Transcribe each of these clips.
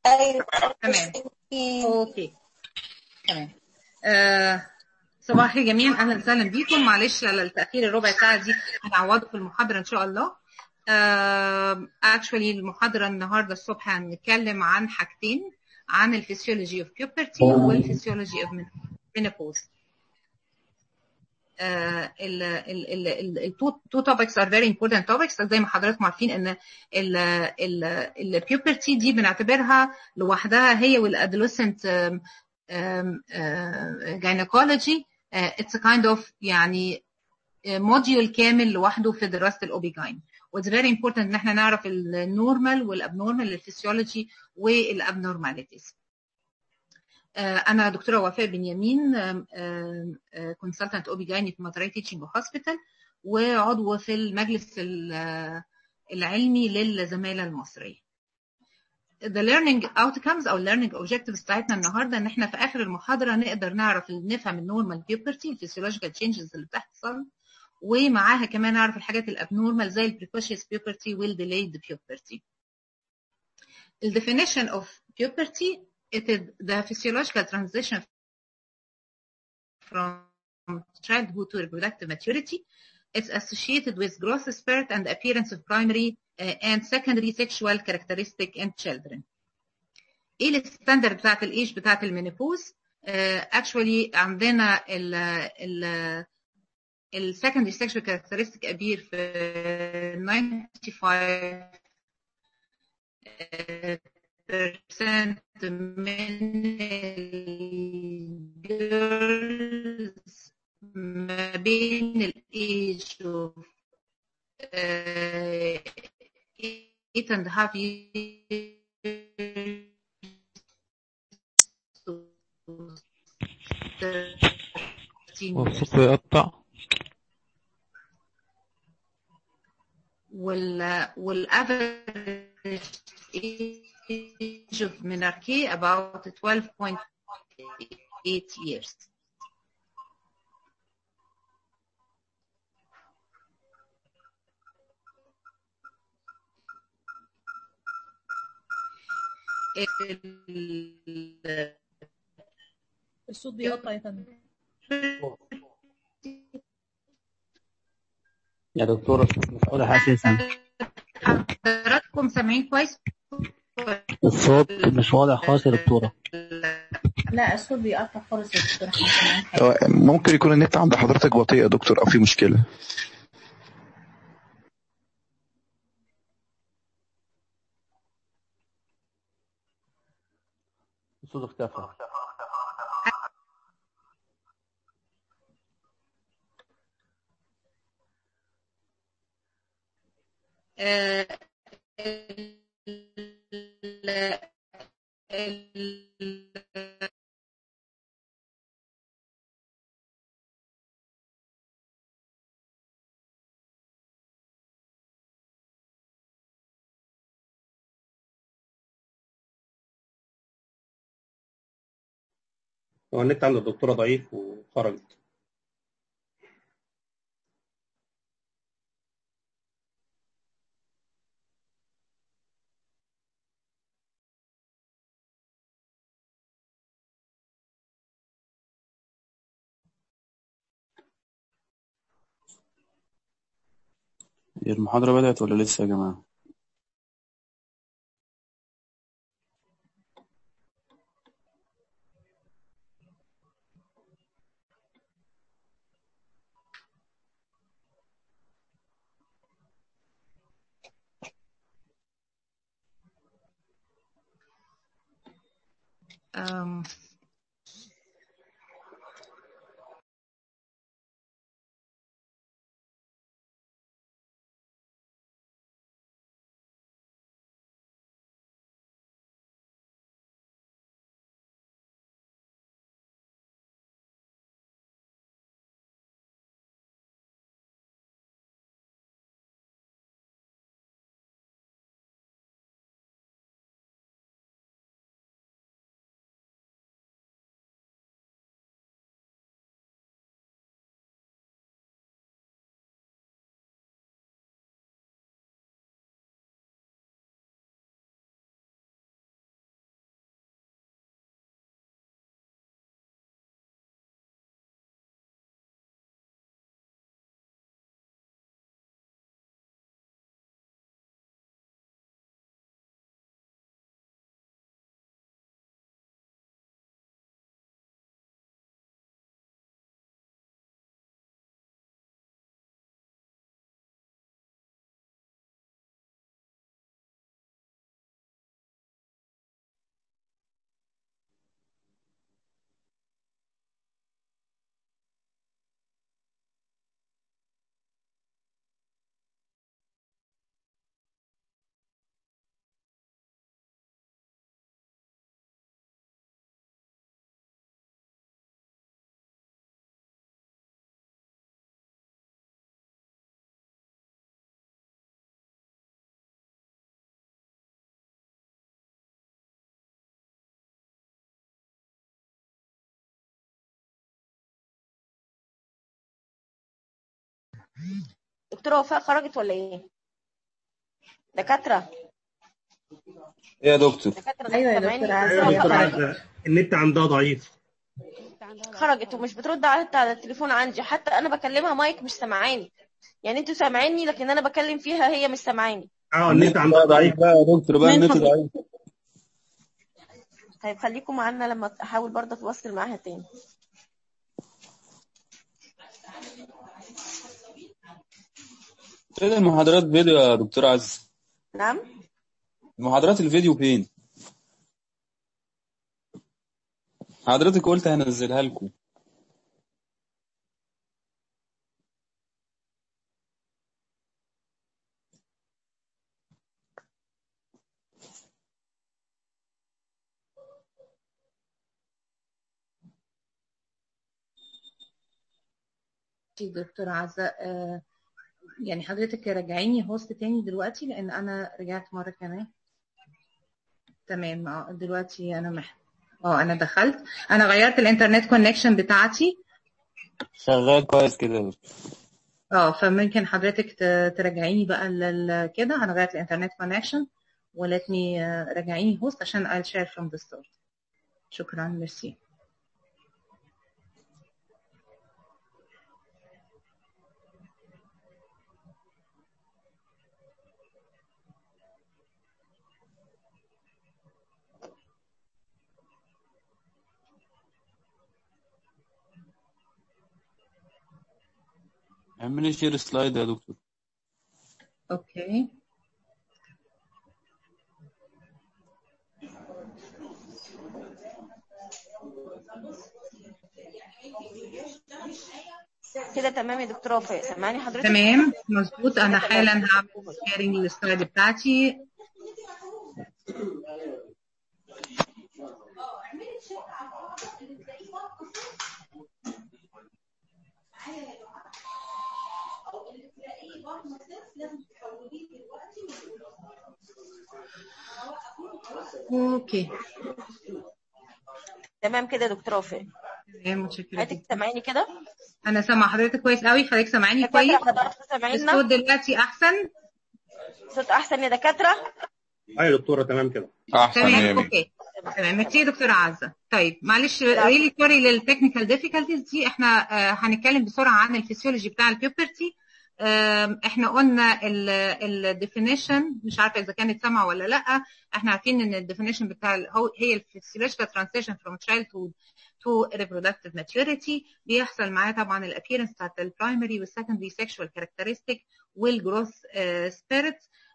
ايوه تمام. ميرسي. اوكي تمام آه صباح الخير جميعا اهلا وسهلا بيكم معلش على التاخير الربع ساعه دي هنعوضه في المحاضره ان شاء الله اكشولي المحاضره النهارده الصبح هنتكلم عن حاجتين عن الفسيولوجي اوف بيوبرتي والفسيولوجي اوف menopause التو تو توبكس ار فيري امبورتنت توبكس زي ما حضراتكم عارفين ان البيوبرتي دي بنعتبرها لوحدها هي والادolescent جاينيكولوجي اتس كايند اوف يعني موديول كامل لوحده في دراسه الاوبيجاين واتس فيري امبورتنت ان احنا نعرف النورمال والابنورمال للفسيولوجي والابنورماليتيز انا دكتوره وفاء بنيامين كونسلتنت اوبيجايني في مطري تيتشنج هوسبيتال وعضو في المجلس العلمي للزماله المصريه the learning outcomes او learning objectives بتاعتنا النهارده ان احنا في اخر المحاضره نقدر نعرف نفهم النورمال بيوبرتي الفسيولوجيكال تشينجز اللي بتحصل ومعاها كمان نعرف الحاجات الابنورمال زي البريكوشيوس بيوبرتي والديلايد بيوبرتي The definition of puberty it is the physiological transition from childhood to reproductive maturity. It's associated with growth spurt and appearance of primary uh, and secondary sexual characteristic in children. ايه الستاندرد بتاعت الايج بتاعت المينيبوز؟ اكشولي uh, عندنا ال ال السكندري sexual characteristic appear في 95 percent من الجيرلز ما بين الايج of eight and a half years والصوت يقطع وال والافريج age of menarche about 12.8 years. الصوت بيقطع يا فندم يا دكتورة الصوت مش واضح أساسا حضراتكم سامعين كويس؟ الصوت مش واضح خالص يا دكتورة لا الصوت بيقطع خالص يا دكتور احنا مش سامعين حاجة. ممكن يكون النت عند حضرتك بطيء يا دكتور او في مشكله الصوت اختفى آه، ال- ال- هو النت عند الدكتورة ضعيف وخرجت هي المحاضرة بدأت ولا لسه يا جماعة؟ um, دكتوره وفاء خرجت ولا ايه دكاتره ايه يا دكتور دكاتره أيوة يا سامعيني؟ دكتور عايزة ايوه يا دكتور خرجت. عزة النت عندها ضعيف خرجت ومش بترد على على التليفون عندي حتى انا بكلمها مايك مش سامعاني يعني انتوا سامعيني لكن انا بكلم فيها هي مش سامعاني اه النت عندها ضعيف بقى يا دكتور بقى من النت فضلك. ضعيف طيب خليكم معانا لما احاول برضه اتواصل معاها تاني فين المحاضرات فيديو يا دكتور عز نعم المحاضرات الفيديو فين حضرتك قلت هنزلها لكم دكتور عزة آه، يعني حضرتك راجعيني هوست تاني دلوقتي لان انا رجعت مرة كمان تمام اه دلوقتي انا مح اه انا دخلت انا غيرت الانترنت كونكشن بتاعتي شغال كويس كده يا دكتور اه فممكن حضرتك ت- ترجعيني بقى لل- كده انا غيرت الانترنت كونكشن ولتني رجعيني هوست عشان I'll share from the start شكرا ميرسي اعملي شير سلايد يا دكتور اوكي كده تمام يا دكتوره وفاء سامعاني حضرتك تمام مظبوط انا حالا هعمل شيرنج للسلايد بتاعتي اوكي تمام كده يا دكتوره وفاء تمام متشكرة حضرتك جدا سامعاني كده انا سامعة حضرتك كويس قوي حضرتك سامعاني كويس دكاتره حضرتك سامعيننا الصوت دلوقتي احسن صوت احسن يا دكاتره ايوه يا دكتوره تمام كده احسن تمام يا مي اوكي تمام ميرسي دكتورة عزة طيب معلش ريلي سوري للتكنيكال ديفيكالتيز دي احنا آه، هنتكلم بسرعة عن الفسيولوجي بتاع البيوبرتي احنا قلنا الديفينيشن مش عارفه اذا كانت سامعه ولا لا احنا عارفين ان الديفينيشن بتاع ال- هو هي الفسيولوجيكال ترانزيشن فروم childhood to reproductive maturity بيحصل معاه طبعا الابييرنس بتاعت البرايمري والسكندري سيكشوال كاركترستيك والجروث سبيريت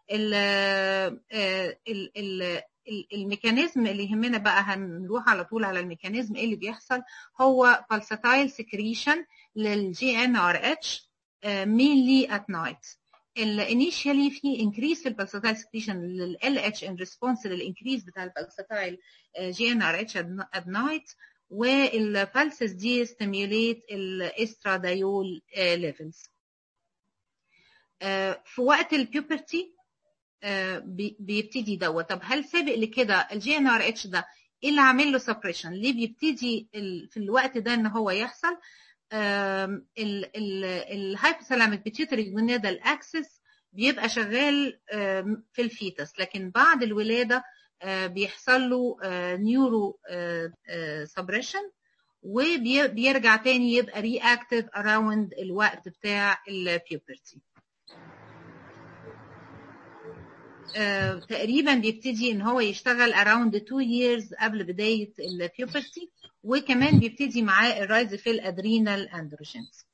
الميكانيزم اللي يهمنا بقى هنروح على طول على الميكانيزم ايه اللي بيحصل هو pulsatile secretion للجي ان ار اتش mainly at night. ال- initially في increase في البلساتايل secretion لل LH in response للإنكريز بتاع البلساتايل GnRH at night والبلسز دي stimulate الاسترادايول levels. آه، في وقت البيوبرتي بيبتدي دوت طب هل سابق لكده الجي ان ار اتش ده ايه اللي عامل له سبريشن ليه بيبتدي ال- في الوقت ده ان هو يحصل الهايبوثالاميك بيتيوتري جونادال اكسس بيبقى شغال آم، في الفيتس لكن بعد الولاده آه، بيحصل له نيورو سبريشن وبيرجع تاني يبقى ري اكتف اراوند الوقت بتاع البيوبرتي آه، تقريبا بيبتدي ان هو يشتغل around 2 years قبل بدايه البيوبرتي وكمان بيبتدي معاه الرايز في الادرينال اندروجينز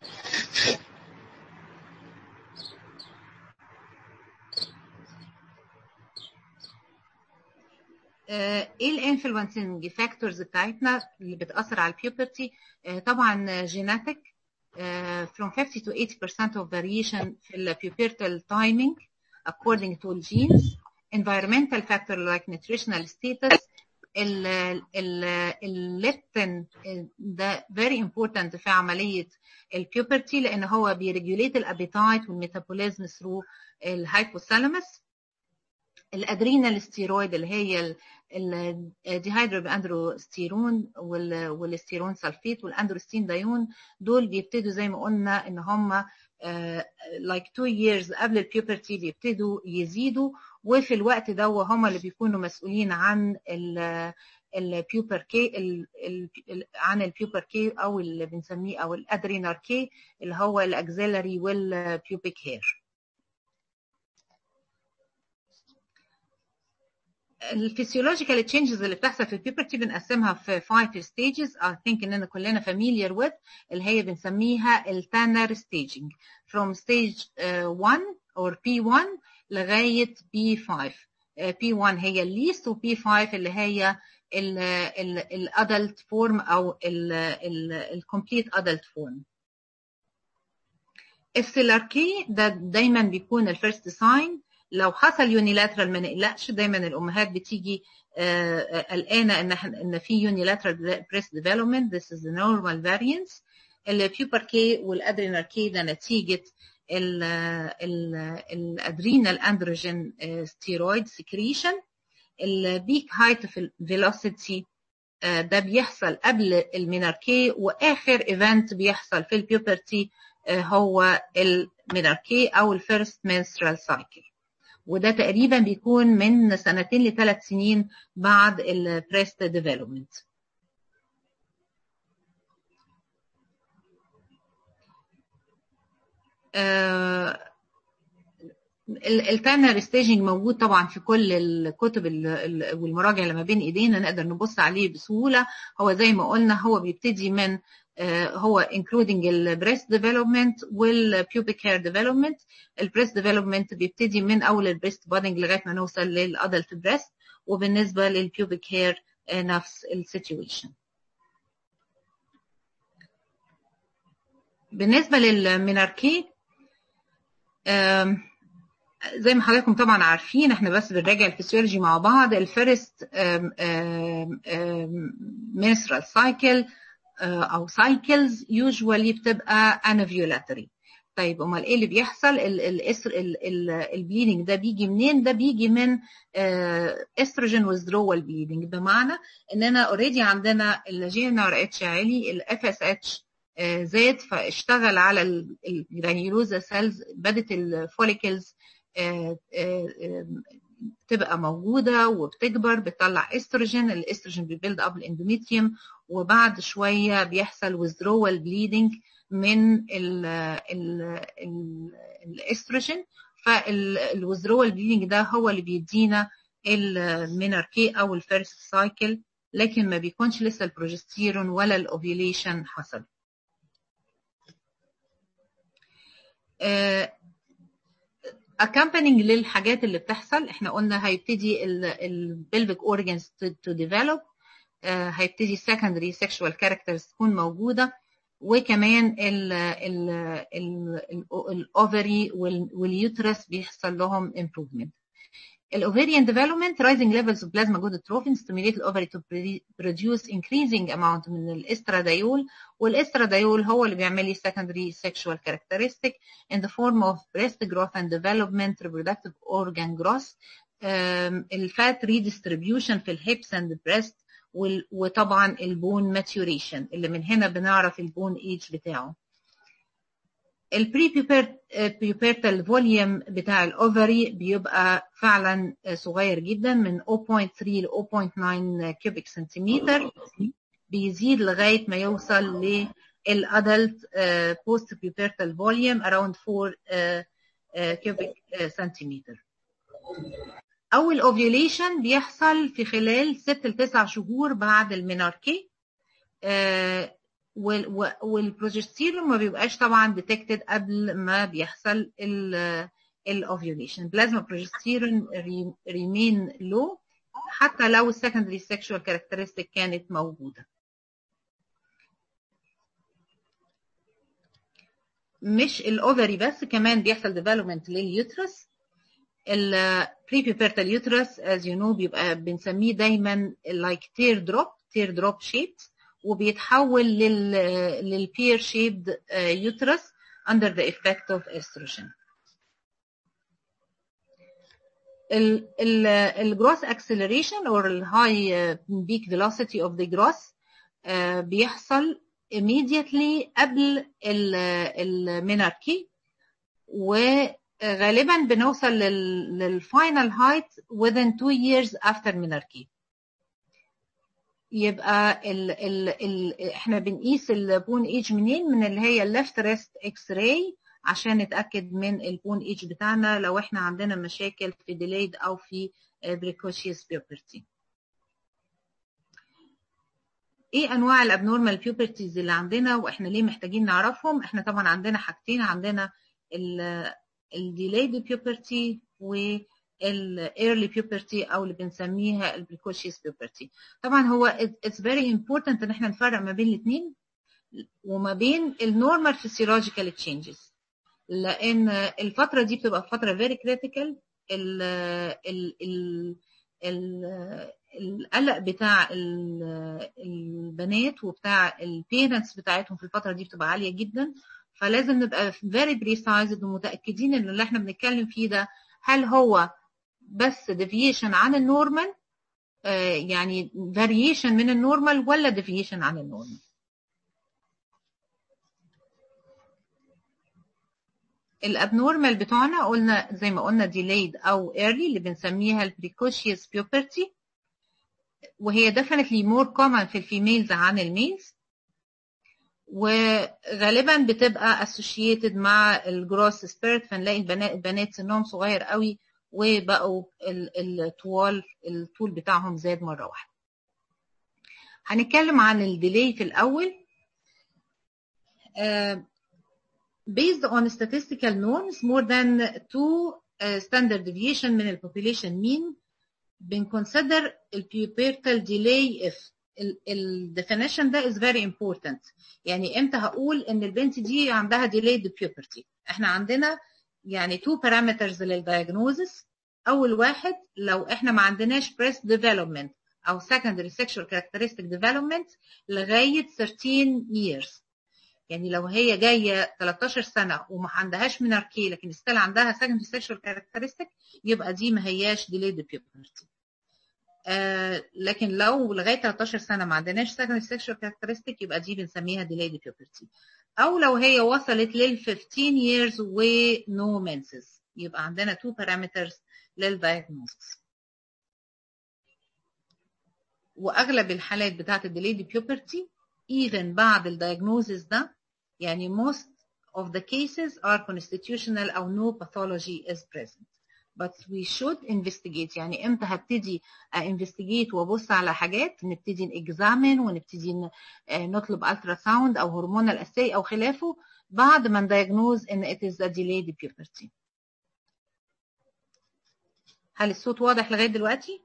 آه، ايه الانفلونسنج فاكتورز بتاعتنا اللي بتاثر على البيوبرتي طبعا جيناتيك from 50 to 80% of variation في البيوبرتال timing according to the genes environmental factor like nutritional status ال ال الليبتين ده very important في عملية البيوبرتي لأن هو بيريجوليت الابيتايت والميتابوليزم through الهايبوثالاموس الادرينال ستيرويد اللي هي الديهيدرو اندروستيرون والستيرون سلفيت والاندروستين دايون دول بيبتدوا زي ما قلنا ان هم uh, like two years قبل البيوبرتي بيبتدوا يزيدوا وفي الوقت ده هم اللي بيكونوا مسؤولين عن ال البيوبر كي ال ال عن البيوبر كي او اللي بنسميه او الادرينال كي اللي هو الاكزيلري والبيوبيك هير الفسيولوجيكال تشينجز اللي بتحصل في البيوبرتي بنقسمها في 5 ستيجز I think اننا كلنا familiar with اللي هي بنسميها التانر staging from stage uh, 1 or P1 لغاية P5 uh, P1 هي الليست و P5 اللي هي الادلت فورم او الكومبليت ادلت فورم السيلاركي ده دايما بيكون الفيرست ساين لو حصل يونيلاترال ما نقلقش دايما الامهات بتيجي قلقانه ان ان في يونيلاترال بريست ديفلوبمنت this is the normal variance البيوبر كي والادرينال كي ده نتيجه الادرينال اندروجين ستيرويد سكريشن البيك هايت في الفيلوسيتي ده بيحصل قبل الميناركي واخر ايفنت بيحصل في البيوبرتي هو الميناركي او الفيرست menstrual سايكل وده تقريبا بيكون من سنتين لثلاث سنين بعد البريست ديفلوبمنت التانر ستيجنج موجود طبعا في كل الكتب والمراجع اللي ما بين ايدينا نقدر نبص عليه بسهوله هو زي ما قلنا هو بيبتدي من هو including البريست ديفلوبمنت والبيوبيك هير ديفلوبمنت البريست ديفلوبمنت بيبتدي من اول البريست بادنج لغايه ما نوصل للادلت بريست وبالنسبه للبيوبيك هير نفس السيتويشن بالنسبه للميناركي زي ما حضراتكم طبعا عارفين احنا بس بنراجع الفسيولوجي مع بعض الفيرست menstrual cycle او cycles usually بتبقى anovulatory طيب امال ايه اللي بيحصل البليدنج ده بيجي منين ده بيجي من استروجين withdrawal bleeding بمعنى اننا اوريدي عندنا الجي ان ار اتش عالي الاف اس اتش زاد فاشتغل على الجرانيولوزا سيلز بدت الفوليكلز تبقى موجودة وبتكبر بتطلع استروجين الاستروجين بيبيلد اب الاندوميتريوم وبعد شوية بيحصل withdrawal bleeding من ال ال ال الاستروجين فالwithdrawal bleeding ده هو اللي بيدينا الميناركي او الفيرست سايكل لكن ما بيكونش لسه البروجستيرون ولا الاوفيوليشن حصل accompanying للحاجات اللي بتحصل احنا قلنا هيبتدي البلفيك اورجانز تو ديفلوب هيبتدي secondary sexual characters تكون موجوده وكمان الاوفري واليوترس بيحصل لهم improvement الاوفريان development rising levels of plasma gonadotrophin stimulate الاوفري to produce increasing amount من الاستراديول والاستراديول هو اللي بيعمل لي secondary sexual characteristic in the form of breast growth and development reproductive organ growth الفات redistribution في الهيبس and breast وطبعا البون maturation اللي من هنا بنعرف البون ايج بتاعه البري بيوبرتال فوليوم بتاع الاوفري بيبقى فعلا صغير جدا من 0.3 ل 0.9 كيوبيك سنتيمتر بيزيد لغايه ما يوصل للادلت بوست بيوبرتال فوليوم اراوند 4 كيوبيك سنتيمتر اول اوفيوليشن بيحصل في خلال 6 ل 9 شهور بعد الميناركي والبروجستيرون ما بيبقاش طبعا ديتكتد قبل ما بيحصل الاوفيوليشن بلازما بروجستيرون ريمين لو حتى لو السكندري سيكشوال كاركترستيك كانت موجوده مش الاوفري بس كمان بيحصل ديفلوبمنت لليوترس البريبيبرتال يوترس از يو نو بيبقى بنسميه دايما لايك تير دروب تير دروب شيبت وبيتحول لل للبير شيبد يوترس under the effect of estrogen. الجروث acceleration or الهاي peak velocity of the growth بيحصل immediately قبل الميناركي وغالبا بنوصل للفاينل هايت within two years after menarche يبقى ال ال ال احنا بنقيس البون ايج منين من اللي هي الليفت ريست اكس راي عشان نتاكد من البون ايج بتاعنا لو احنا عندنا مشاكل في ديليد او في بريكوشيوس بيوبرتي ايه انواع الابنورمال بيوبرتيز اللي عندنا واحنا ليه محتاجين نعرفهم احنا طبعا عندنا حاجتين عندنا الديليد بيوبرتي والايرلي بيوبرتي او اللي بنسميها البريكوشيوس بيوبرتي طبعا هو اتس فيري امبورتنت ان احنا نفرق ما بين الاثنين وما بين النورمال فيسيولوجيكال تشينجز لان الفتره دي بتبقى فتره فيري كريتيكال ال ال ال ال القلق بتاع البنات وبتاع البيرنتس بتاعتهم في الفتره دي بتبقى عاليه جدا فلازم نبقى فيري بريسايزد ومتاكدين ان اللي احنا بنتكلم فيه ده هل هو بس ديفيشن عن النورمال آه يعني فاريشن من النورمال ولا ديفيشن عن النورمال الابنورمال بتوعنا قلنا زي ما قلنا delayed او early اللي بنسميها البريكوشيوس puberty وهي definitely more common في الفيميلز عن الميلز وغالبا بتبقى associated مع الجروس سبيرت فنلاقي البنات البنات سنهم صغير قوي وبقوا الطوال الطول بتاعهم زاد مره واحده هنتكلم عن الديلي في الاول uh, based on statistical norms more than two uh, standard deviation من ال population mean بنconsider ال pubertal delay if ال definition ده is very important يعني امتى هقول ان البنت دي عندها delayed puberty احنا عندنا يعني two parameters للdiagnosis اول واحد لو احنا ما عندناش breast development او secondary sexual characteristic development لغايه 13 years يعني لو هي جايه 13 سنه وما عندهاش مناركي لكن ستيل عندها secondary sexual characteristic يبقى دي ما هياش delayed puberty آه لكن لو لغايه 13 سنه ما عندناش secondary sexual characteristic يبقى دي بنسميها delayed puberty او لو هي وصلت لل 15 years و no menses يبقى عندنا two parameters للdiagnosis واغلب الحالات بتاعت الديليد puberty even بعد الدايجنوزيس ده يعني most of the cases are constitutional او no pathology is present but we should investigate يعني امتى هبتدي investigate وابص على حاجات نبتدي نexamine ونبتدي نطلب الترا ساوند او هرمونال اساي او خلافه بعد ما ندياجنوز ان it is a delayed puberty هل الصوت واضح لغايه دلوقتي؟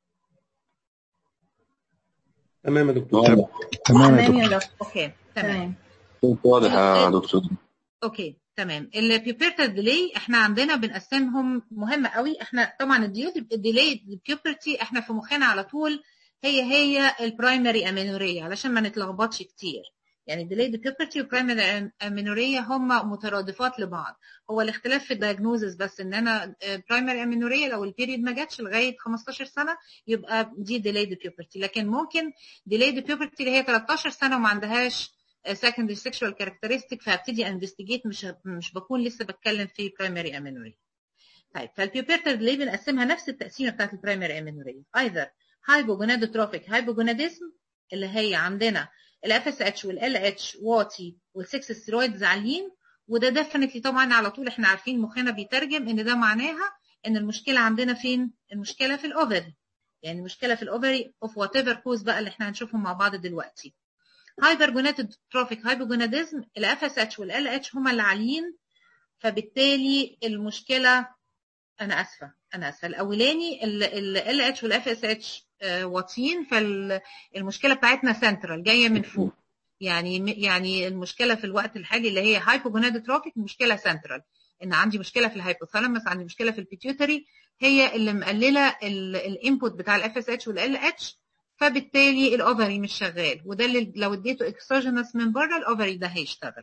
تمام يا دكتور تمام تمام يا تمام يا دكتور دكتور اوكي تمام تمام واضح يا دكتور اوكي تمام البيوبرتال ديلي احنا عندنا بنقسمهم مهم قوي احنا طبعا الديلي البيوبرتي احنا في مخنا على طول هي هي البرايمري امينوريا علشان ما نتلخبطش كتير يعني الديليد بيوبرتي والبرايمري امينوريا هم مترادفات لبعض هو الاختلاف في الدايجنوزس بس ان انا برايمري امينوريا لو البيريد ما جاتش لغايه 15 سنه يبقى دي ديليد بيوبرتي لكن ممكن ديليد بيوبرتي اللي هي 13 سنه وما عندهاش secondary sexual characteristic فهبتدي انفستيجيت مش مش بكون لسه بتكلم في برايمري امينوريا طيب فالبيوبرتال ديلي بنقسمها نفس التقسيمه بتاعت البرايمري امينوريا either hypogonadotrophic hypogonadism اللي هي عندنا الاف اس اتش والال اتش واطي والسكس ستيرويدز عاليين وده ديفنتلي طبعا على طول احنا عارفين مخنا بيترجم ان ده معناها ان المشكله عندنا فين؟ المشكله في الاوفري يعني المشكله في الاوفري اوف وات ايفر كوز بقى اللي احنا هنشوفهم مع بعض دلوقتي هايبرجوناتوتروفيك هايبوجوناديزم الاف اس اتش والال اتش هما اللي عاليين فبالتالي المشكله انا اسفه انا اسفه الاولاني ال اتش والاف اس اتش واطيين فالمشكله بتاعتنا سنترال جايه من فوق يعني يعني المشكله في الوقت الحالي اللي هي هايبوجونادوتروفيك مشكله سنترال ان عندي مشكله في الهايبوثالاموس عندي مشكله في البيتيوتري هي اللي مقلله الانبوت بتاع الاف اس اتش والال اتش فبالتالي الاوفري مش شغال وده اللي لو اديته اكسوجينس من بره الاوفري ده هيشتغل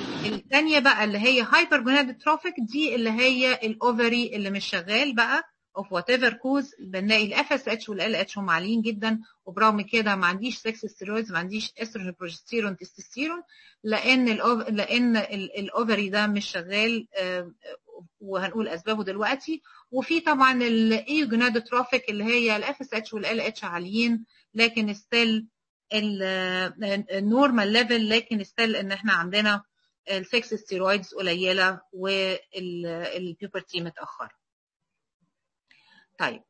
الثانيه بقى اللي هي هايبر جونادوتروفيك دي اللي هي الاوفري اللي مش شغال بقى of whatever cause بنلاقي الاف اس اتش والال اتش هم عاليين جدا وبرغم كده ما عنديش سكس ستيرويدز ما عنديش استروجين بروجستيرون تستوستيرون لان الأوف... لان الاوفري ده مش شغال وهنقول اسبابه دلوقتي وفي طبعا الايوجونادوتروفيك اللي هي الاف اس اتش والال اتش عاليين لكن ستيل النورمال ليفل لكن ستيل ان احنا عندنا السكس ستيرويدز قليله والبيوبرتي متاخره طيب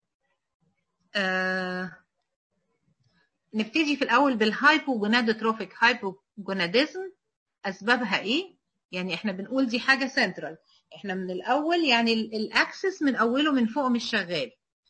آه نبتدي في الاول بالهايبوجونادوتروفيك هايبوجوناديزم اسبابها ايه يعني احنا بنقول دي حاجه سنترال احنا من الاول يعني الاكسس من اوله من فوق مش شغال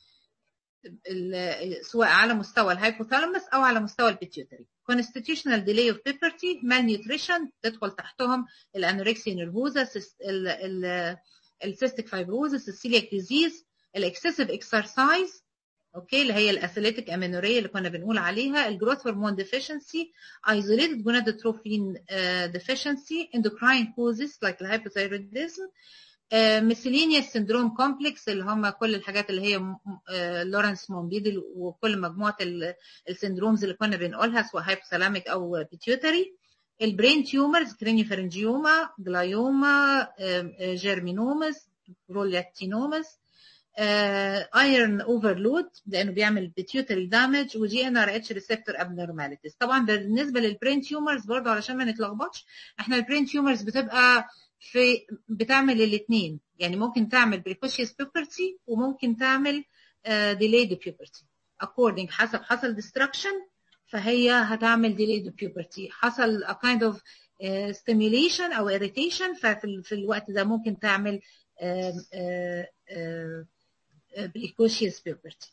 سواء على مستوى الهايبوثالاموس او على مستوى البيتيوتري constitutional delay of puberty malnutrition تدخل تحتهم الانوركسيا نيرفوزا السيستيك فايبروزس السيلياك ديزيز الاكسسيف اكسرسايز اوكي اللي هي الاثليتيك امينوريا اللي كنا بنقول عليها الجروث هرمون ديفيشنسي isolated gonadotrophin uh, deficiency endocrine causes like الهايبوثايروديزم miscellaneous syndrome complex اللي هم كل الحاجات اللي هي لورنس مومبيدل وكل مجموعه السندرومز اللي كنا بنقولها سواء هايبوثالاميك او بيتيوتري البرين تيومرز كرينيوفرنجيوما جلايوما جيرمينومس رولياتينومس ايرون اوفرلود لانه بيعمل بيتيوتري دامج وجي ان ار اتش ريسبتور ابنورماليتيز طبعا بالنسبه للبرين تيومرز برضه علشان ما نتلخبطش احنا البرين تيومرز بتبقى في بتعمل الاثنين يعني ممكن تعمل بريكوشيوس بيبرتي وممكن تعمل ديليد بيبرتي according حسب حصل destruction فهي هتعمل delayed puberty حصل a kind of uh, stimulation او irritation ففي في الوقت ده ممكن تعمل uh, uh, uh, precocious puberty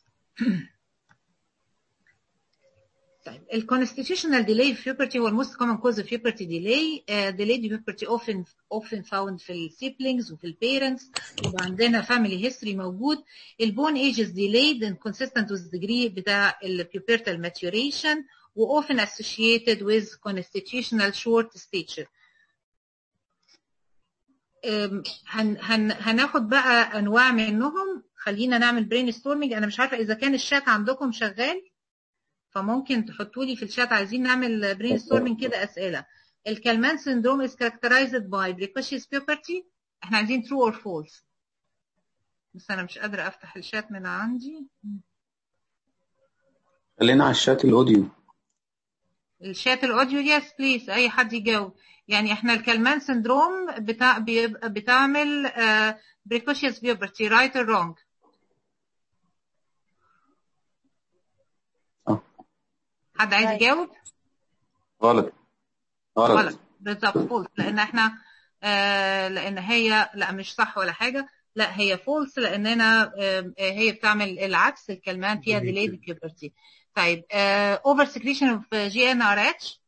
طيب ال constitutional delay of puberty هو الموست common cause of puberty delay uh, delayed puberty often often found في ال siblings وفي ال parents يبقى عندنا family history موجود ال bone age is delayed and consistent with the degree بتاع ال pubertal maturation و often associated with constitutional short stature هن هن هناخد بقى انواع منهم خلينا نعمل برين ستورمنج انا مش عارفه اذا كان الشات عندكم شغال فممكن تحطوا لي في الشات عايزين نعمل برين ستورمنج كده اسئله الكالمان syndrome is characterized by precocious puberty احنا عايزين true or false بس انا مش قادره افتح الشات من عندي خلينا على الشات الاوديو الشات الاوديو يس بليز اي حد يجاوب يعني احنا الكالمان سندروم بتاع بتعمل uh, precocious puberty right or wrong اه حد عايز يجاوب غلط غلط غلط بالظبط فولس لان احنا آه لان هي لا مش صح ولا حاجه لا هي فولس لاننا آه هي بتعمل العكس الكلمان فيها delayed puberty طيب اوفر سكريشن اوف جي ان ار اتش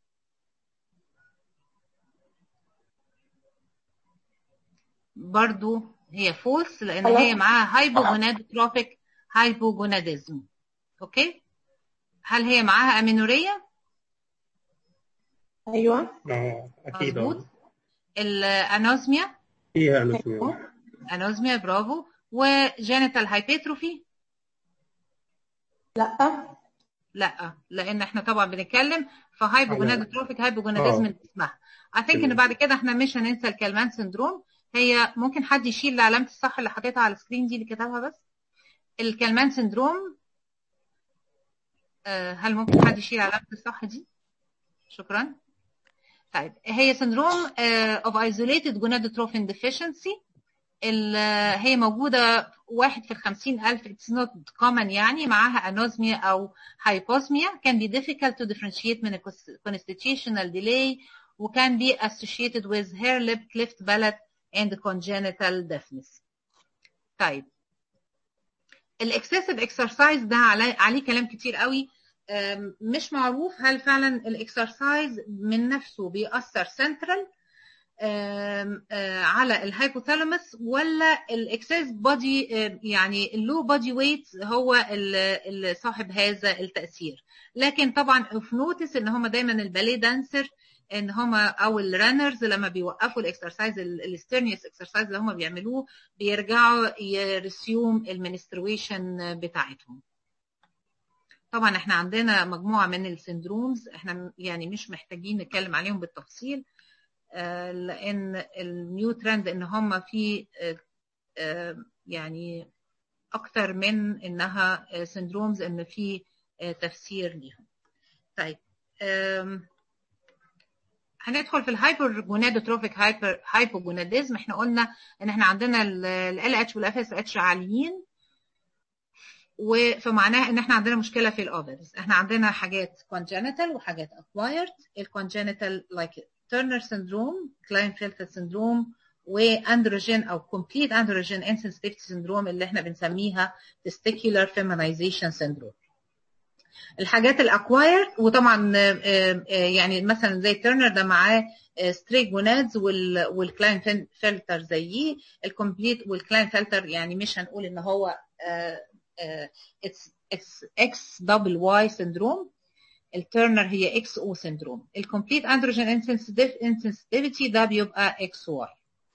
برضو هي فولس لان هي معاها هايبوجونادوتروفيك هايبوجوناديزم اوكي هل هي معاها امينوريا ايوه اه اكيد مظبوط اه الانوزميا فيها انوثميا انوزميا برافو وجينيتال هايبيتروفي لا لا لان احنا طبعا بنتكلم في هايبوجونادوتروفيك هايبوجوناديزم آه. اسمها I think ان تمام. بعد كده احنا مش هننسى الكلمان سندروم هي ممكن حد يشيل علامة الصح اللي حطيتها على السكرين دي اللي كتبها بس الكلمان سندروم آه، هل ممكن حد يشيل علامة الصح دي شكرا طيب هي سندروم of isolated gonadotrophin deficiency ال- هي موجودة واحد في الخمسين ألف it's not common يعني معاها anosmia أو hyposmia can be difficult to differentiate من ال constitutional delay وكان be associated with hair lip cleft palate and congenital deafness طيب الاكسسيف اكسرسايز ده عليه, عليه كلام كتير قوي أم، مش معروف هل فعلا الاكسرسايز من نفسه بيأثر سنترال على الهايبوثالاموس ولا الاكسس بودي يعني اللو بودي ويت هو اللي صاحب هذا التأثير لكن طبعا اوف نوتس ان هم دايما الباليه دانسر ان هما او الرانرز لما بيوقفوا الاكسرسايز الاسترنيوس اكسرسايز اللي هما بيعملوه بيرجعوا يرسيوم المنسترويشن بتاعتهم طبعا احنا عندنا مجموعه من السندرومز احنا يعني مش محتاجين نتكلم عليهم بالتفصيل آه، لان النيو ترند ان هم في آه، آه، يعني اكتر من انها سندرومز ان في آه، تفسير ليهم طيب آم، هندخل في الهايبر جونادوتروفيك هايبر هايبوجوناديزم احنا قلنا ان احنا عندنا ال اتش والاف اس اتش عاليين فمعناها ان احنا عندنا مشكله في الاوفرز احنا عندنا حاجات congenital وحاجات acquired الكونجنتال like تيرنر syndrome كلاينفيلتر syndrome واندروجين او complete androgen insensitivity syndrome اللي احنا بنسميها testicular feminization syndrome الحاجات الاكوايرد وطبعا آه، آه، يعني مثلا زي تيرنر ده معاه ستريك جونادز والكلاين فلتر زيه الكومبليت والكلاين فلتر يعني مش هنقول ان هو اتس اتس اكس دبل واي سندروم التيرنر هي اكس او سندروم الكومبليت اندروجين انسنسيتيفيتي ده بيبقى اكس واي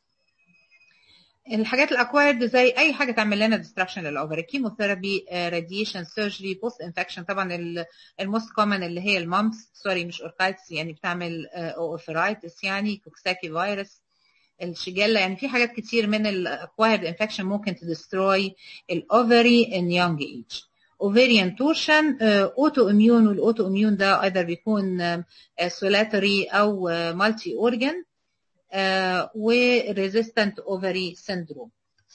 الحاجات الاكوايرد زي اي حاجه تعمل لنا ديستراكشن للاوفر كيموثيرابي راديشن سيرجري بوست انفكشن طبعا الموست كومن اللي هي المامس سوري مش اوركايتس يعني بتعمل اوفرايتس يعني كوكساكي فيروس الشجله يعني في حاجات كتير من الاكوايرد انفكشن ممكن تدستروي الاوفري ان يونج ايج ovarian torsion اوتو اميون والاوتو اميون ده ايضا بيكون سولاتري او مالتي اورجان وريزيستنت اوفري سيندروم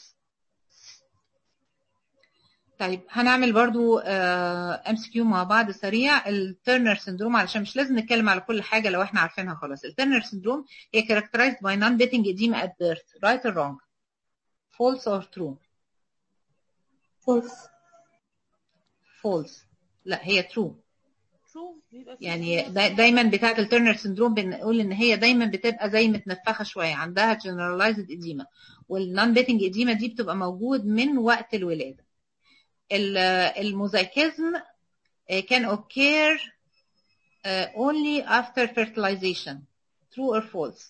طيب هنعمل برضو ام سي كيو مع بعض سريع الترنر سندروم علشان مش لازم نتكلم على كل حاجه لو احنا عارفينها خلاص الترنر سندروم هي characterized by non-beating edema at birth right or wrong false or true false false لا هي true شو بيبقى في يعني حاجات- دا دايما بتاعه الترنر سندروم بنقول ان هي دايما بتبقى زي متنفخه شويه عندها generalized edema والنون بيتنج edema دي بتبقى موجود من وقت الولاده ال- الموزايكيزم can occur uh, only after fertilization true or false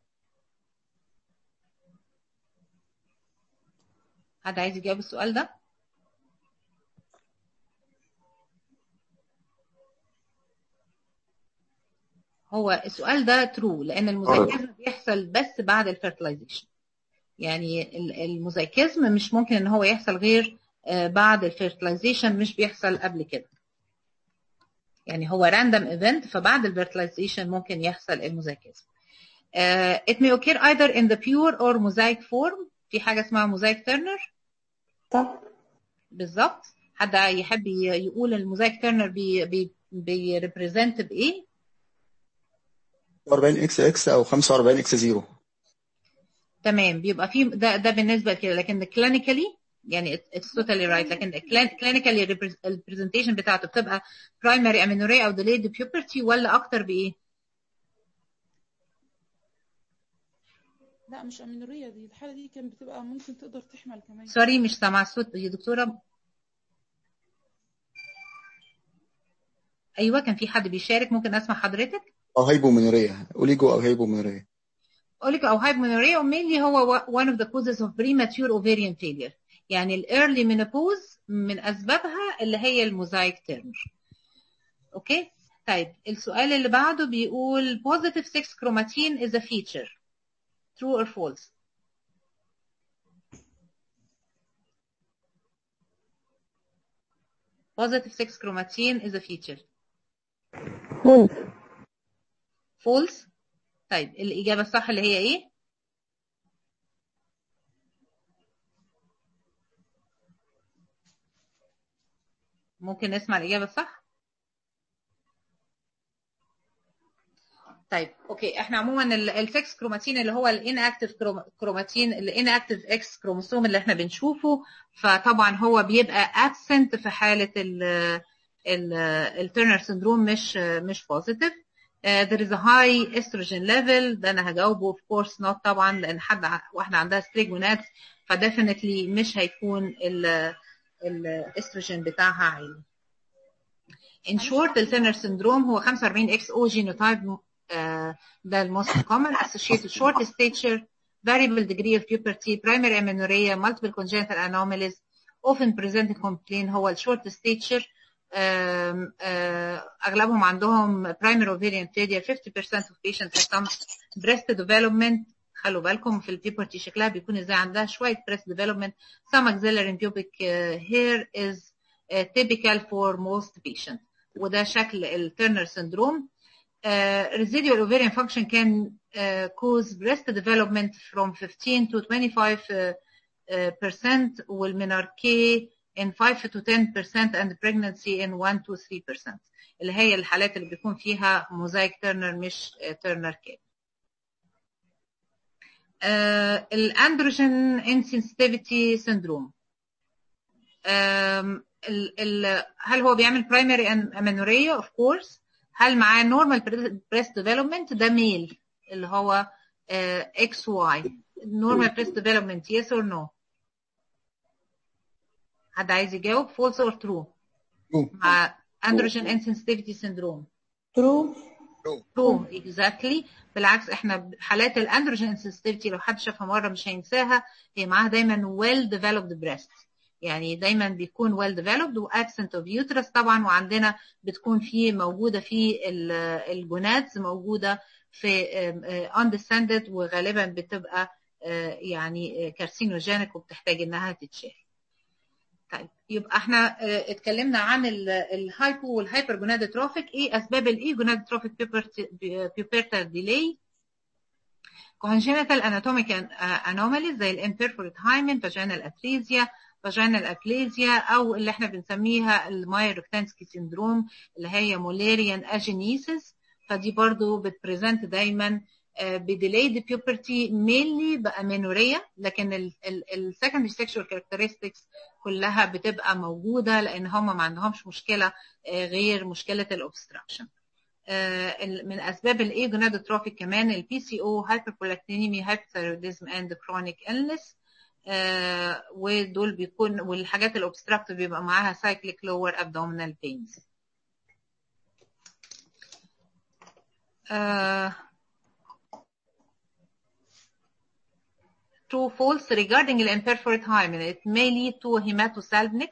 حد عايز يجاوب السؤال ده هو السؤال ده ترو لان الموزايكيزم بيحصل بس بعد الفيرتلايزيشن يعني ال- الموزايكيزم مش ممكن ان هو يحصل غير آه، بعد الفيرتلايزيشن مش بيحصل قبل كده يعني هو راندوم ايفنت فبعد الفيرتلايزيشن ممكن يحصل الموزايكيزم آه، it may occur either in the pure or mosaic form في حاجه اسمها موزايك تيرنر صح بالظبط حد يحب ي- يقول الموزايك تيرنر بي بي بيريبريزنت بايه 40 اكس اكس او 45 اكس 0 تمام بيبقى في ده ده بالنسبه كده لكن كلينيكالي يعني اتس توتالي رايت لكن كلينيكالي الريبريزنتيشن بتاعته بتبقى برايمري امينوريا او ديليد بيوبرتي ولا اكتر بايه؟ لا مش امينورية دي الحالة دي كانت بتبقى ممكن تقدر تحمل كمان سوري مش سامعه الصوت يا دكتوره ايوه كان في حد بيشارك ممكن اسمع حضرتك او هايبومينوريا اوليجو او هايبومينوريا اقولك او هايبومينوريا ومينلي هو one of the causes of premature ovarian failure يعني الايرلي menopause من اسبابها اللي هي الموزايك تيرنر اوكي طيب السؤال اللي بعده بيقول positive 6 chromatin is a feature true or false positive 6 chromatin is a feature false false طيب الإجابة الصح اللي هي إيه؟ ممكن نسمع الإجابة الصح؟ طيب اوكي احنا عموما السكس كروماتين اللي هو الاناكتيف كروماتين الاناكتيف اكس كروموسوم اللي احنا بنشوفه فطبعا هو بيبقى absent في حاله الترنر سندروم مش مش بوزيتيف Uh, there is a high estrogen level ده انا هجاوبه of course not طبعا لان حد ع- واحده عندها ستريجونات فديفينتلي مش هيكون الاستروجين بتاعها عالي. In short التنر syndrome هو 45 XO genotype uh, ده الموست common associated short stature variable degree of puberty primary amenorrhea multiple congenital anomalies often presenting complaint هو الشورت stature um, uh, اغلبهم عندهم primary ovarian failure 50% of patients have some breast development خلوا بالكم في البيبرتي شكلها بيكون ازاي عندها شويه breast development some axillary pubic uh, hair is uh, typical for most patients وده شكل الترنر syndrome uh, residual ovarian function can uh, cause breast development from 15 to 25 uh, uh, percent والمناركي in 5 to 10 percent and pregnancy in 1 to 3 percent اللي هي الحالات اللي بيكون فيها موزايك ترنر مش ترنر كي uh, الاندروجين انسنسيتيفيتي سندروم ال ال هل هو بيعمل برايمري امينوريا اوف كورس هل معاه نورمال بريست ديفلوبمنت ده ميل اللي هو اكس واي نورمال بريست ديفلوبمنت يس اور نو حد عايز يجاوب فولس اور ترو مع اندروجين انسنسيتيفيتي سندروم ترو ترو اكزاكتلي بالعكس احنا حالات الاندروجين انسنسيتيفيتي لو حد شافها مره مش هينساها هي معاها دايما ويل ديفلوبد بريست يعني دايما بيكون ويل ديفلوبد وابسنت اوف يوترس طبعا وعندنا بتكون في موجوده في الجونادز موجوده في اندسندد وغالبا بتبقى يعني كارسينوجينيك وبتحتاج انها تتشال طيب يبقى احنا اتكلمنا عن الهايبو والهايبر جونادوتروفيك ايه اسباب الاي جونادوتروفيك بيبرتال ديلي congenital anatomic anomalies زي الامبيرفورت هايمن vaginal atresia vaginal aplasia او اللي احنا بنسميها المايروكتانسكي سيندروم اللي هي مولاريان اجينيسيس فدي برضو بتبريزنت دايما بديلايد بيوبرتي مينلي بامينوريا لكن السكندري سيكشوال كاركترستكس كلها بتبقى موجوده لان هم ما عندهمش مشكله غير مشكله الاوبستراكشن من اسباب الاي جونادوتروفيك كمان البي سي او هايبربرولاكتينيمي هايبوثايروديزم اند كرونيك illness آه ودول بيكون والحاجات الاوبستراكتيف بيبقى معاها سايكليك لور ابدومينال بينز true false regarding the imperforate hymen it may lead to hematosalpinx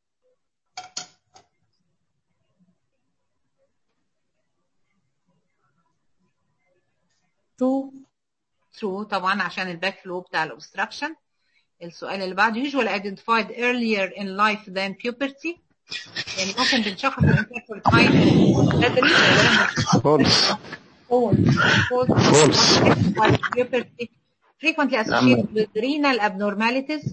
true true طبعا عشان الباك فلو بتاع الاوبستراكشن السؤال اللي بعده usually identified earlier in life than puberty يعني ممكن بنشخص الانترفيرت hymen بدري فولس false puberty frequently associated with renal abnormalities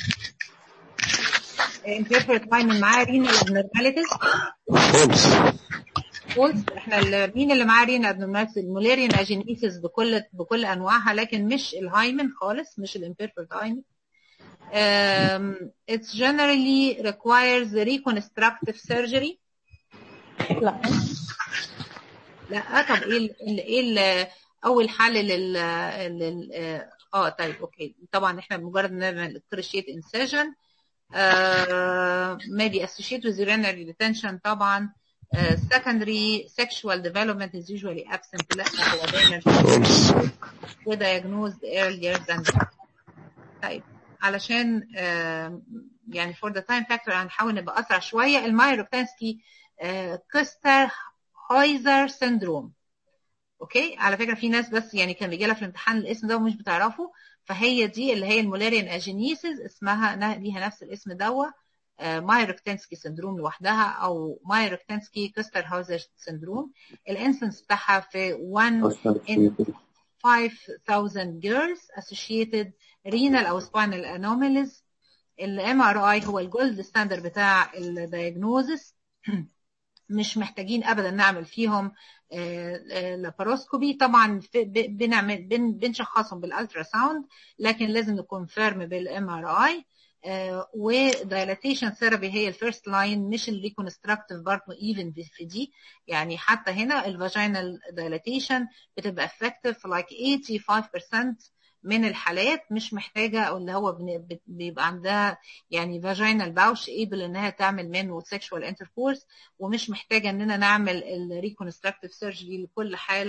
interpret hymen معاه renal abnormalities فولس فولس احنا ال- مين اللي معاه رينا abnormalities المولاريان اجينيسيس بكل بكل انواعها لكن مش الهايمن خالص مش الامبيرفكت هايمن um, it generally requires reconstructive surgery لا لا طب ايه ال ايه ال اول حل لل لل اه طيب اوكي طبعا احنا بمجرد ان نعمل cruciate incision uh, maybe associated with urinary retention طبعا uh, secondary sexual development is usually absent لا هو دايما فولس وdiagnosed earlier than that. طيب علشان آه، يعني for the time factor هنحاول نبقى اسرع شويه المايروكتانسكي كوستر هايزر سندروم اوكي على فكره في ناس بس يعني كان بيجي لها في الامتحان الاسم ده ومش بتعرفه فهي دي اللي هي المولاريان اجينيسيس اسمها نا- ليها نفس الاسم دوا مايروكتانسكي سندروم لوحدها او مايروكتانسكي كوستر هايزر سندروم الانسنس بتاعها في 1 in 5000 girls associated renal أو spinal anomalies ال MRI هو الجولد ستاندر بتاع الدايجنوزس مش محتاجين ابدا نعمل فيهم لاباروسكوبي طبعا في- ب- بنعمل بن- بنشخصهم بالالترا ساوند لكن لازم نكونفيرم بالام ار اي ودايلاتيشن ثيرابي هي الفيرست لاين مش الريكونستراكتيف برضه ايفن في دي يعني حتى هنا الفاجينال دايلاتيشن بتبقى افكتيف لايك 85% من الحالات مش محتاجه او اللي هو بن- بت- بيبقى عندها يعني فاجينال باوش ايبل انها تعمل منه سيكشوال انتركورس ومش محتاجه اننا نعمل الريكونستراكتيف سيرجري لكل حاله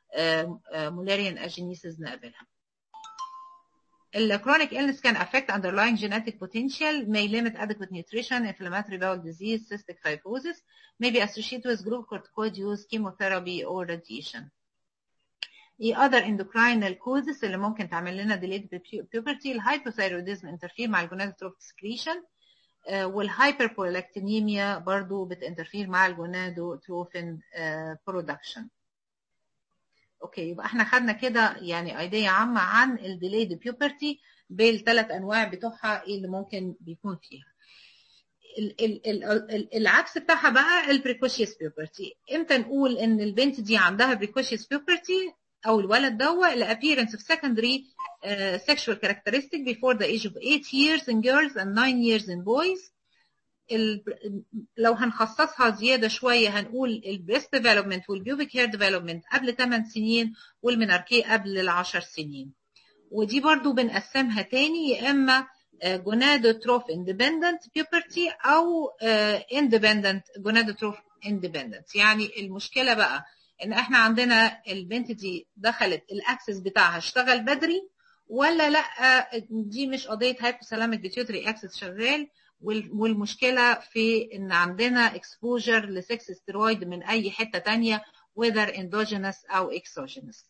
مولاريان اجينيسيس نقابلها الكرونيك illness can affect underlying genetic potential, may limit adequate nutrition, inflammatory bowel disease, cystic fibrosis, may be associated with glucocorticoid use, chemotherapy or radiation. ايه other endocrinal causes اللي ممكن تعمل لنا delayed puberty الهايبوثايروديزم interfere مع الجونادوتروف secretion والهايبربولكتينيميا برضو بتinterfere مع الجونادوتروفين برودكشن اوكي يبقى احنا خدنا كده يعني ايديا عامه عن الديليد بيوبرتي بالثلاث انواع بتوعها ايه اللي ممكن بيكون فيها ال ال ال العكس بتاعها بقى البريكوشيوس بيوبرتي امتى نقول ان البنت دي عندها بريكوشيوس بيوبرتي او الولد دوا ال appearance of secondary uh, sexual characteristic before the age of 8 years in girls and 9 years in boys ال... لو هنخصصها زياده شويه هنقول البريست ديفلوبمنت والبيوبيك هير ديفلوبمنت قبل 8 سنين والمناركيه قبل ال 10 سنين ودي برضو بنقسمها تاني يا اما جونادوتروف اندبندنت بيوبرتي او اندبندنت جونادوتروف اندبندنت يعني المشكله بقى ان احنا عندنا البنت دي دخلت الاكسس بتاعها اشتغل بدري ولا لا دي مش قضيه هايبوثالاميك بيتيوتري اكسس شغال والمشكله في ان عندنا اكسبوجر لسكس ستيرويد من اي حته تانية whether endogenous او exogenous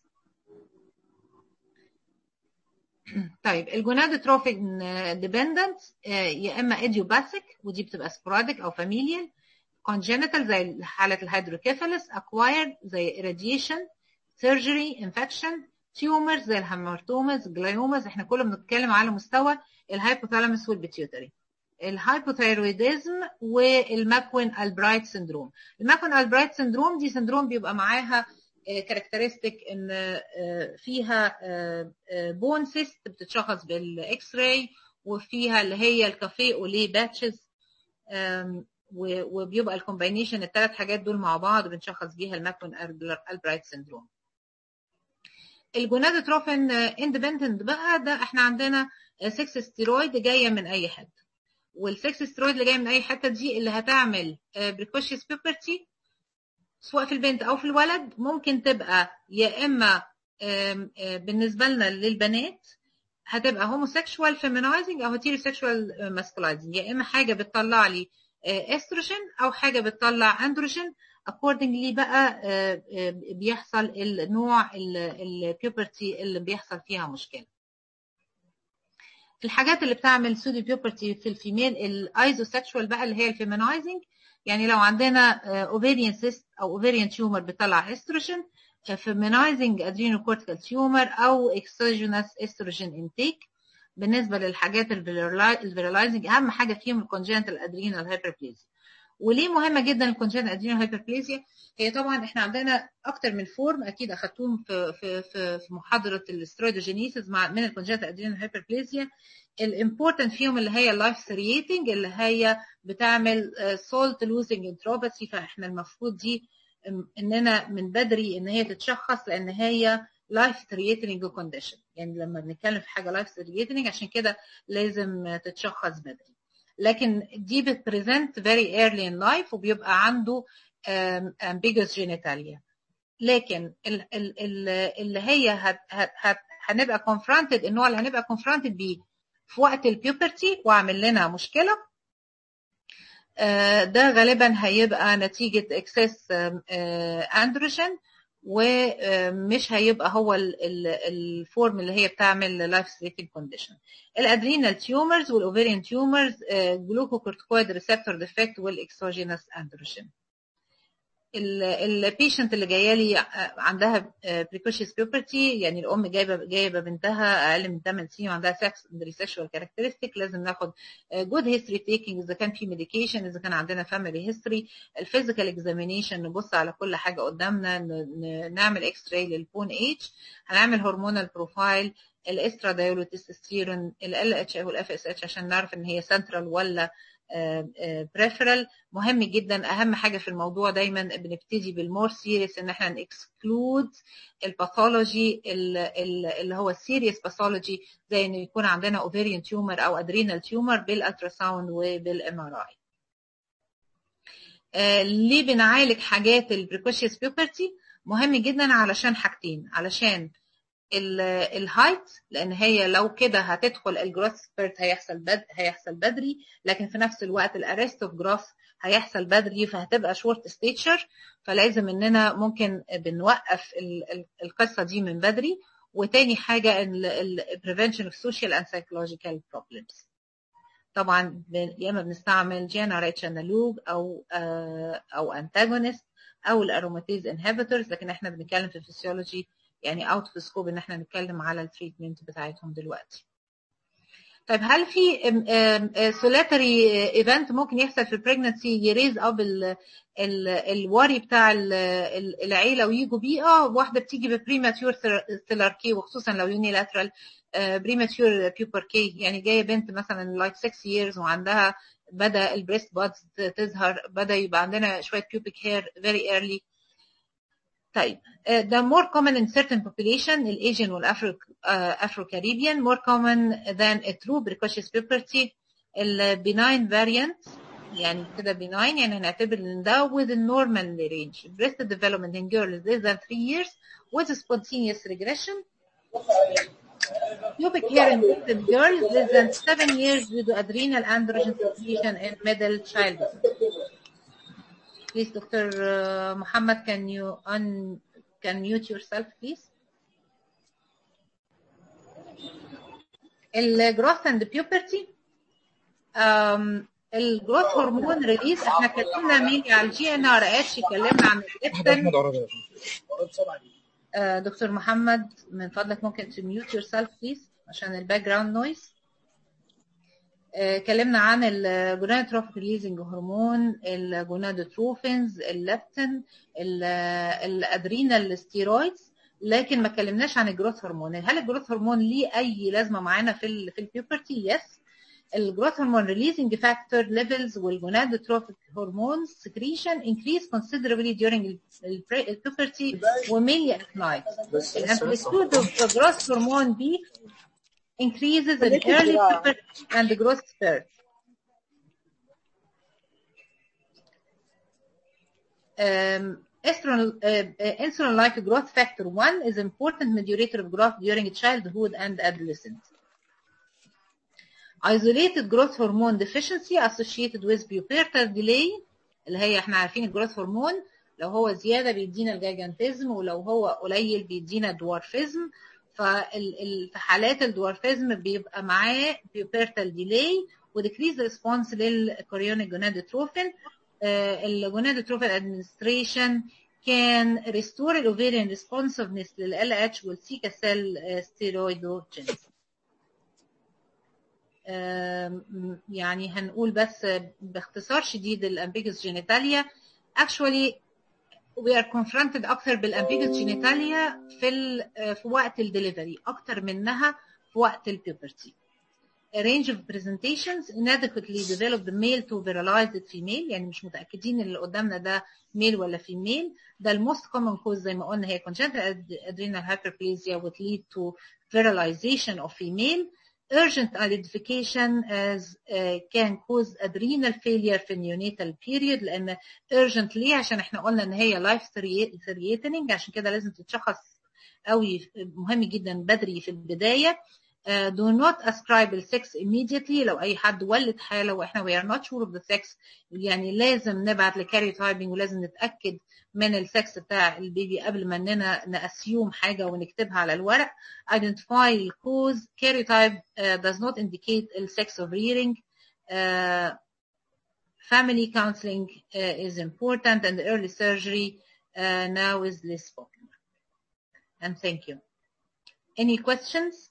طيب الجونادوتروفين ديبندنت يا اما ايديوباثيك ودي بتبقى سبوراديك او فاميليال congenital زي حالة الهيدروكيفالس acquired زي irradiation surgery infection tumors زي الهامورتومز جلايومز احنا كله بنتكلم على مستوى الهايبوثالاموس والبيتيوتري الهايبوثايرويدزم والماكوين البرايت سندروم الماكوين البرايت سندروم دي سندروم بيبقى معاها كاركترستيك ان فيها بون سيست بتتشخص بالاكس راي وفيها اللي هي الكافيه اولي باتشز وبيبقى الكومباينيشن الثلاث حاجات دول مع بعض بنشخص بيها الماكوين البرايت سندروم الجونادوتروفين اندبندنت بقى ده احنا عندنا 6 ستيرويد جايه من اي حته والسكس ستيرويد اللي جايه من اي حته دي اللي هتعمل بريكوشيوس بيبرتي سواء في البنت او في الولد ممكن تبقى يا اما بالنسبه لنا للبنات هتبقى هوموسيكشوال فيمينايزنج او هيتيروسيكشوال ماسكولايزنج يا اما حاجه بتطلع لي استروجين او حاجه بتطلع اندروجين accordingly بقى بيحصل النوع البيوبرتي اللي بيحصل فيها مشكله الحاجات اللي بتعمل سودو بيوبرتي في الفيميل الايزوسexual بقى اللي هي الفيمينايزنج يعني لو عندنا اوفيريان سيست او اوفيريان تيومر بيطلع استروجين فيمينايزنج ادرينوكورتيكال تيومر او اكسوجينوس استروجين انتيك بالنسبه للحاجات الفيرالايزنج اهم حاجه فيهم الكونجنتال ادرينال هايبربليزيا وليه مهمه جدا الكونجنتال ادرينال هايبربليزيا هي طبعا احنا عندنا اكتر من فورم اكيد اخدتوهم في في في, في محاضره الاسترويدوجينيسيس مع من الكونجنتال ادرينال هايبربليزيا الامبورتنت فيهم اللي هي اللايف ثرييتنج اللي هي بتعمل سولت لوزنج انتروباسي فاحنا المفروض دي اننا من بدري ان هي تتشخص لان هي لايف ثرييتنج كونديشن يعني لما بنتكلم في حاجه لايف ثرييتنج عشان كده لازم تتشخص بدري لكن دي بتبريزنت فيري ايرلي ان لايف وبيبقى عنده ambiguous genitalia لكن ال ال اللي هي هت هت هنبقى confronted النوع اللي هنبقى confronted بيه في وقت البيوبرتي وعامل لنا مشكله ده غالبا هيبقى نتيجه اكسس اندروجين ومش هيبقى هو الفورم اللي هي بتعمل لايف ثريتنج كونديشن الادرينال تيومرز والاوفيريان تيومرز جلوكوكورتيكويد ريسبتور ديفكت والاكسوجينوس اندروجين البيشنت اللي جايه لي عندها بريكوشيوس بيوبرتي يعني الام جايبه جايبه بنتها اقل من 8 سنين وعندها سكندري سيكشوال كاركترستيك لازم ناخد جود هيستوري تيكينج اذا كان في ميديكيشن اذا كان عندنا فاميلي هيستوري الفيزيكال اكزامينيشن نبص على كل حاجه قدامنا نعمل اكس راي للبون اتش هنعمل هرمونال بروفايل الاسترادايول والتستوستيرون ال اتش والاف اس اتش عشان نعرف ان هي سنترال ولا بريفرال مهم جدا اهم حاجه في الموضوع دايما بنبتدي بالمور سيريس ان احنا نكسكلود الباثولوجي اللي هو السيريس باثولوجي زي ان يكون عندنا اوفيريان تيومر او ادرينال تيومر بالالتراساوند وبالام ار اي ليه بنعالج حاجات البريكوشيوس بيوبرتي مهم جدا علشان حاجتين علشان الهايت لان هي لو كده هتدخل الجروث سبيرت هيحصل بد هيحصل بدري لكن في نفس الوقت الارست اوف جروث هيحصل بدري فهتبقى شورت ستيتشر فلازم اننا ممكن بنوقف ال- ال- القصه دي من بدري وتاني حاجه ال prevention of social and psychological problems طبعا ب- يا اما بنستعمل GnRH analog او آه، او antagonist او الاروماتيز انهبيتورز لكن احنا بنتكلم في الفسيولوجي يعني اوت اوف سكوب ان احنا نتكلم على التريتمنت بتاعتهم دلوقتي طيب هل في سولاتري ايفنت ممكن يحصل في البريجنسي يريز اب الوري بتاع ال- ال- العيله ويجوا بيه اه واحده بتيجي ببريماتيور ثيلاركي وخصوصا لو يونيلاترال بريماتيور بيوبر كي يعني جايه بنت مثلا لايك 6 years وعندها بدا البريست بادز تظهر بدا يبقى عندنا شويه pubic hair very early طيب uh, the more common in certain population الأسيان والأفرو uh, Afro-Caribbean more common than a true precocious puberty ال benign variant يعني كده benign يعني هنعتبر ان ده with a normal range breast development in girls less than 3 years with a spontaneous regression pubic hair in in girls less than 7 years with adrenal androgen secretion in middle childhood Please, Dr. uh, Muhammad, can you un can mute yourself, please? الجروث اند بيوبرتي الجروث هرمون ريليز احنا اتكلمنا مينلي على الجي ان ار اتش اتكلمنا عن الابتن آه، دكتور محمد من فضلك ممكن تميوت يور سيلف بليز عشان الباك جراوند نويز اتكلمنا عن الجونادوتروفيك ريليزنج هرمون الجونادوتروفينز الليبتين الادرينال ستيرويدز لكن ما اتكلمناش عن الجروث هرمون هل الجروث هرمون ليه اي لازمه معانا في ال في البيوبرتي يس الجروث هرمون ريليزنج فاكتور ليفلز والجونادوتروفيك هرمونز سكريشن increase considerably during البيوبرتي ومينلي at night الامبليتيود of the growth hormone peak increases in early puberty and the growth spurt. Um, estrogen, uh, uh, insulin-like growth factor 1 is important mediator of growth during childhood and adolescence. Isolated growth hormone deficiency associated with pubertal delay اللي هي احنا عارفين الجروث هرمون لو هو زيادة بيدينا الجاجانتيزم ولو هو قليل بيدينا دوارفيزم ففي حالات الدوارفيزم بيبقى معاه pubertal delay وديكريز ريسبونس للكوريونيك جونادوتروفين الجونادوتروفين ادمنستريشن كان ريستور الاوفيريان ريسبونسفنس لل اتش والسيكا سيل ستيرويدوجينز يعني هنقول بس باختصار شديد الامبيجس جينيتاليا actually we are confronted اكتر بالامبيجس جينيتاليا في ال في وقت الدليفري اكتر منها في وقت البيوبرتي A range of presentations inadequately developed male to virilized female يعني مش متأكدين اللي قدامنا ده male ولا female ده الموست common cause زي ما قلنا هي congenital adrenal hyperplasia would lead to virilization of female urgent identification as uh, can cause adrenal failure في neonatal period لأن urgent ليه عشان احنا قلنا ان هي life threatening عشان كده لازم تتشخص قوي مهم جدا بدري في البداية uh, do not ascribe the sex immediately لو اي حد ولد حاله واحنا we are not sure of the sex يعني لازم نبعت لكاريوتايبنج ولازم نتاكد من السكس بتاع البيبي قبل ما اننا ناسيوم حاجه ونكتبها على الورق identify the cause karyotype uh, does not indicate the sex of rearing uh, family counseling uh, is important and early surgery uh, now is less popular and thank you any questions